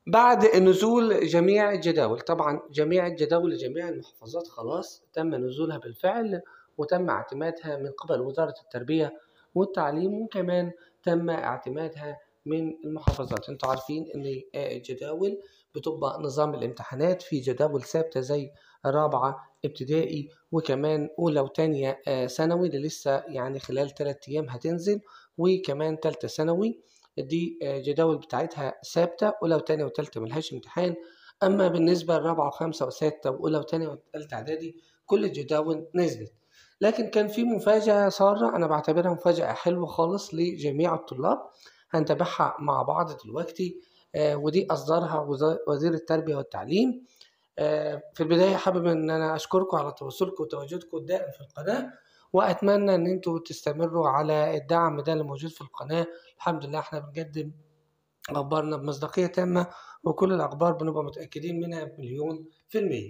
بعد نزول جميع الجداول طبعا جميع الجداول لجميع المحافظات خلاص تم نزولها بالفعل وتم اعتمادها من قبل وزارة التربية والتعليم وكمان تم اعتمادها من المحافظات انتوا عارفين ان الجداول بتبقى نظام الامتحانات في جداول ثابتة زي رابعة ابتدائي وكمان أولى وتانية آه، ثانوي اللي لسه يعني خلال تلات أيام هتنزل وكمان تالتة ثانوي دي آه، جداول بتاعتها ثابتة أولى وتانية وتالتة ملهاش امتحان أما بالنسبة لرابعة وخمسة وستة وأولى وتانية وتالتة إعدادي كل الجداول نزلت لكن كان في مفاجأة سارة أنا بعتبرها مفاجأة حلوة خالص لجميع الطلاب هنتابعها مع بعض دلوقتي آه، ودي أصدرها وزا- وزير التربية والتعليم آه، في البداية حابب إن أنا أشكركم على تواصلكم وتواجدكم الدائم في القناة وأتمنى إن أنتوا تستمروا على الدعم ده اللي موجود في القناة الحمد لله إحنا بنقدم أخبارنا بمصداقية تامة وكل الأخبار بنبقى متأكدين منها بمليون في المية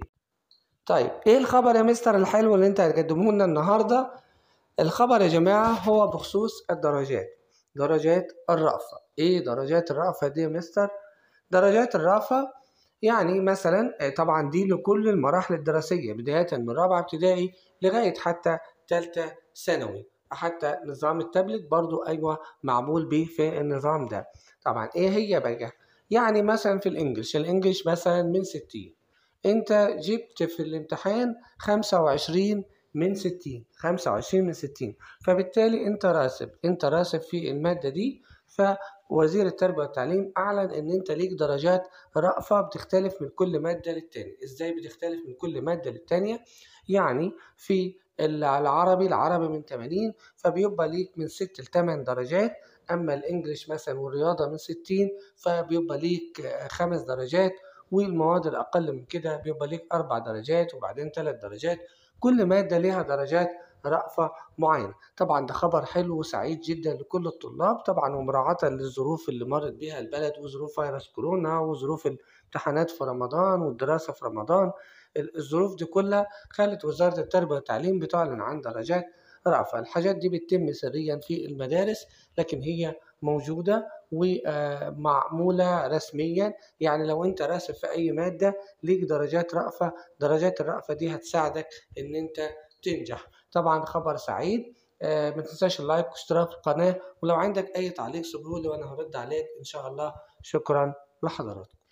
طيب إيه الخبر يا مستر الحلو اللي أنت هتقدمه لنا النهاردة الخبر يا جماعة هو بخصوص الدرجات درجات الرأفة إيه درجات الرأفة دي يا مستر درجات الرأفة يعني مثلا آه، طبعا دي لكل المراحل الدراسية بداية من رابعة ابتدائي لغاية حتى تالتة ثانوي حتى نظام التابلت برضو أيوة معمول بيه في النظام ده طبعا إيه هي بقى يعني مثلا في الإنجليش الإنجليش مثلا من ستين أنت جبت في الامتحان خمسة وعشرين من ستين خمسة وعشرين من ستين فبالتالي أنت راسب أنت راسب في المادة دي فوزير التربية والتعليم أعلن إن أنت ليك درجات رأفة بتختلف من كل مادة للتانية إزاي بتختلف من كل مادة للتانية يعني في العربي العربي من 80 فبيبقى ليك من 6 ل 8 درجات أما الإنجليش مثلا والرياضة من 60 فبيبقى ليك آه، خمس درجات والمواد الأقل من كده بيبقى ليك أربع درجات وبعدين ثلاث درجات كل مادة ليها درجات رأفة معينة طبعا ده خبر حلو وسعيد جدا لكل الطلاب طبعا ومراعاة للظروف اللي مرت بها البلد وظروف فيروس كورونا وظروف الامتحانات في رمضان والدراسة في رمضان ال- الظروف دي كلها خلت وزارة التربية والتعليم بتعلن عن درجات رأفة الحاجات دي بتتم سريا في المدارس لكن هي موجودة ومعمولة رسميا يعني لو انت راسب في اي مادة ليك درجات رأفة درجات الرأفة دي هتساعدك ان انت تنجح طبعا خبر سعيد آه، ما تنساش اللايك واشتراك في القناة ولو عندك اي تعليق سيبهولي وانا هرد عليك ان شاء الله شكرا لحضراتكم